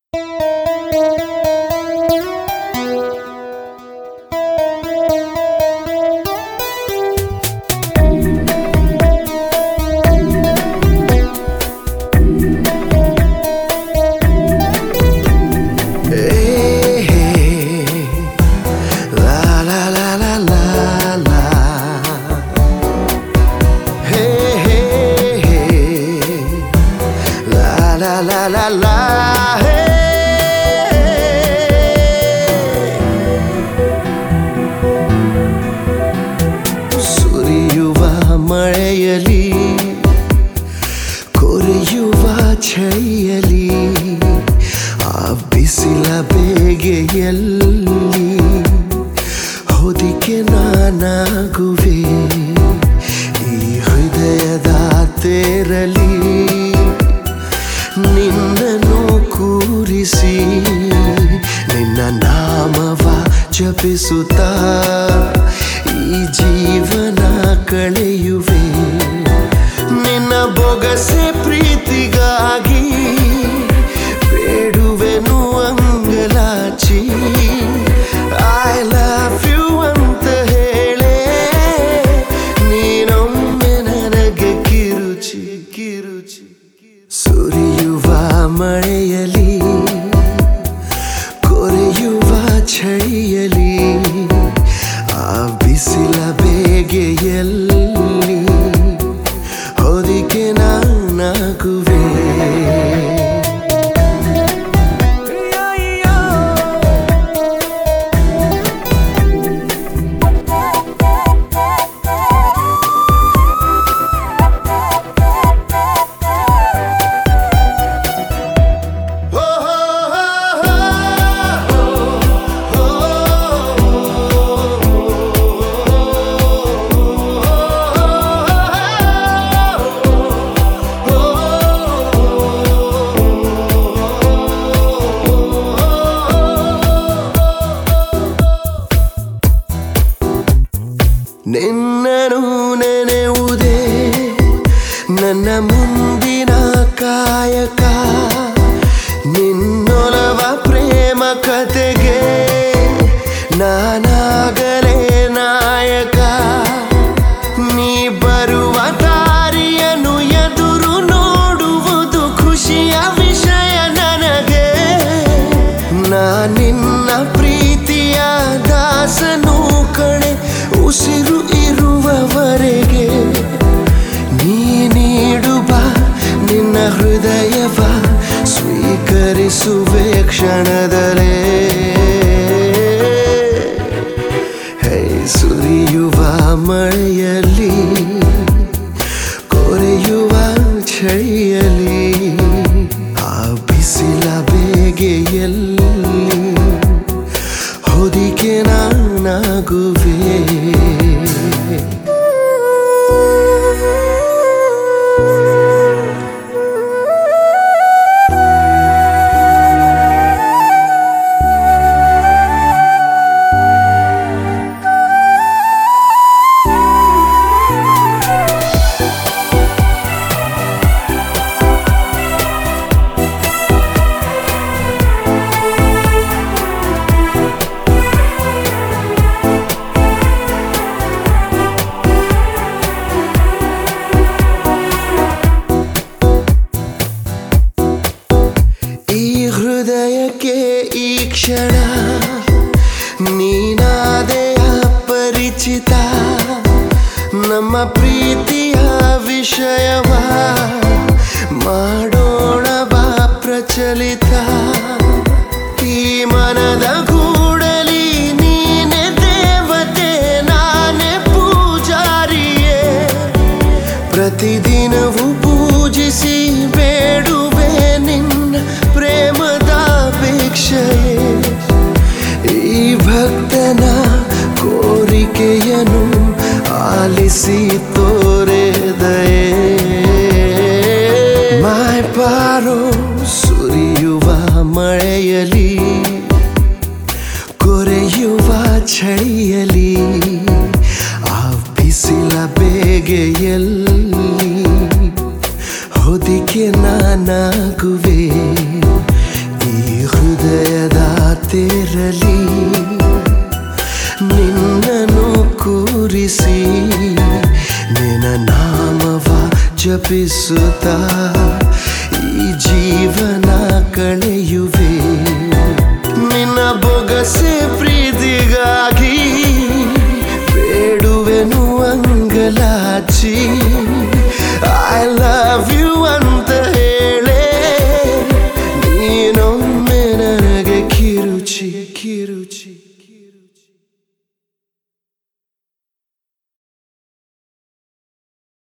ಬಿಸಿಲ ಬೇಗೆಯಲ್ಲಿ ಹೊದಿಕೆ ನಾನಾಗುವೆ ಈ ಹೃದಯದ ತೇರಲಿ ನಿನ್ನನ್ನು ಕೂರಿಸಿ ನಿನ್ನ ನಾಮವ ಜಪಿಸುತ್ತಾ ಈ ಜೀವನ ಕಳೆಯುವೆ ನಿನ್ನ ಬೊಗಸೆ ಪ್ರೀತಿಗಾಗಿ ಬೇಡುವೆನು ಅಂಗಲಾಚಿ ಐ ಲವ್ ಯು ಅಂತ ಹೇಳೇ ನೀನೊಮ್ಮೆ ನನಗೆ ಕಿರುಚಿ ಕಿರುಚಿ ಸುರಿಯುವ ಮಳೆಯಲಿ ಕೊರೆಯುವ ಚಳಿಯಲಿ ಆ ಬಿಸಿಲ ಬೇಗೆಯಲ್ಲಿ ಹೊದಿಕೆ ನಾನಾಗುವೆ ನಿನ್ನನು ನೆನೆಯುವುದೇ ನನ್ನ ಮುಂದಿನ ಕಾಯಕ ನಿನ್ನೊಲವ ಪ್ರೇಮ ಕತೆಗೆ ನಾನಾಗಲೇ ನಾಯಕ ನೀ ಬರುವ ದಾರಿಯನ್ನು ಎದುರು ನೋಡುವುದು ಖುಷಿಯ ವಿಷಯ ನನಗೆ ನಾ ನಿನ್ನ ಪ್ರೀತಿಯ ದಾಸನು ಕಣೆ ಉಸಿರು ಇರುವವರೆಗೆ ನೀ ನೀಡುವ ನಿನ್ನ ಹೃದಯವ ಸ್ವೀಕರಿಸುವೆ ಕ್ಷಣದಲೇ ಹೇ ಸುರಿಯುವ ಮಳೆಯಲ್ಲಿ ಕೊರೆಯುವ ಚಳಿಯಲಿ ಆ ಬಿಸಿಲ ಬೇಗೆಯಲ್ಲಿ ಹೊದಿಕೆ ನಾನಾಗುವೆ ಈ ಹೃದಯಕ್ಕೆ ಈ ಕ್ಷಣ ನೀನಾದೆಯ ಪರಿಚಿತ ನಮ್ಮ ಪ್ರೀತಿಯ ವಿಷಯವ ಮಾಡೋಣ ಬಾ ಪ್ರಚಲಿತ ಈ ಮನದ ಗೂಡಲಿ ನೀನೆ ದೇವತೆ ನಾನೇ ಪೂಜಾರಿಯೇ ಪ್ರತಿದಿನವೂ ಪೂಜಿಸಿ ಬೇಡುವೆ ನಿನ್ನ ಪ್ರೇಮದ ಅಪೇಕ್ಷೆಯೇ ಈ ಭಕ್ತನ ಕೋರಿಕೆಯನ್ನು ಆಲಿಸಿ ತೋರೆ ದಯೆ ಮಾಯ್ ಪಾರೋ ಸುರಿಯುವ ಮಳೆಯಲಿ ಕೊರೆಯುವ ಚಳಿಯಲಿ ಆ ಬಿಸಿಲ ಬೇಗೆಯಲ್ಲಿ ಹೊದಿಕೆ ನಾನಾಗುವೆ ಈ ಸೇರಲಿ ನಿನ್ನನ್ನು ಕೂರಿಸಿ ನಿನ್ನ ನಾಮವ ಜಪಿಸುತ್ತಾ ಈ ಜೀವನ ಕಳೆಯುವೆ ನಿನ್ನ ಬೊಗಸೆ ಪ್ರೀತಿಗಾಗಿ ಬೇಡುವೆನು ಅಂಗಲಾಚಿ ಐ ಲವ್ ಯು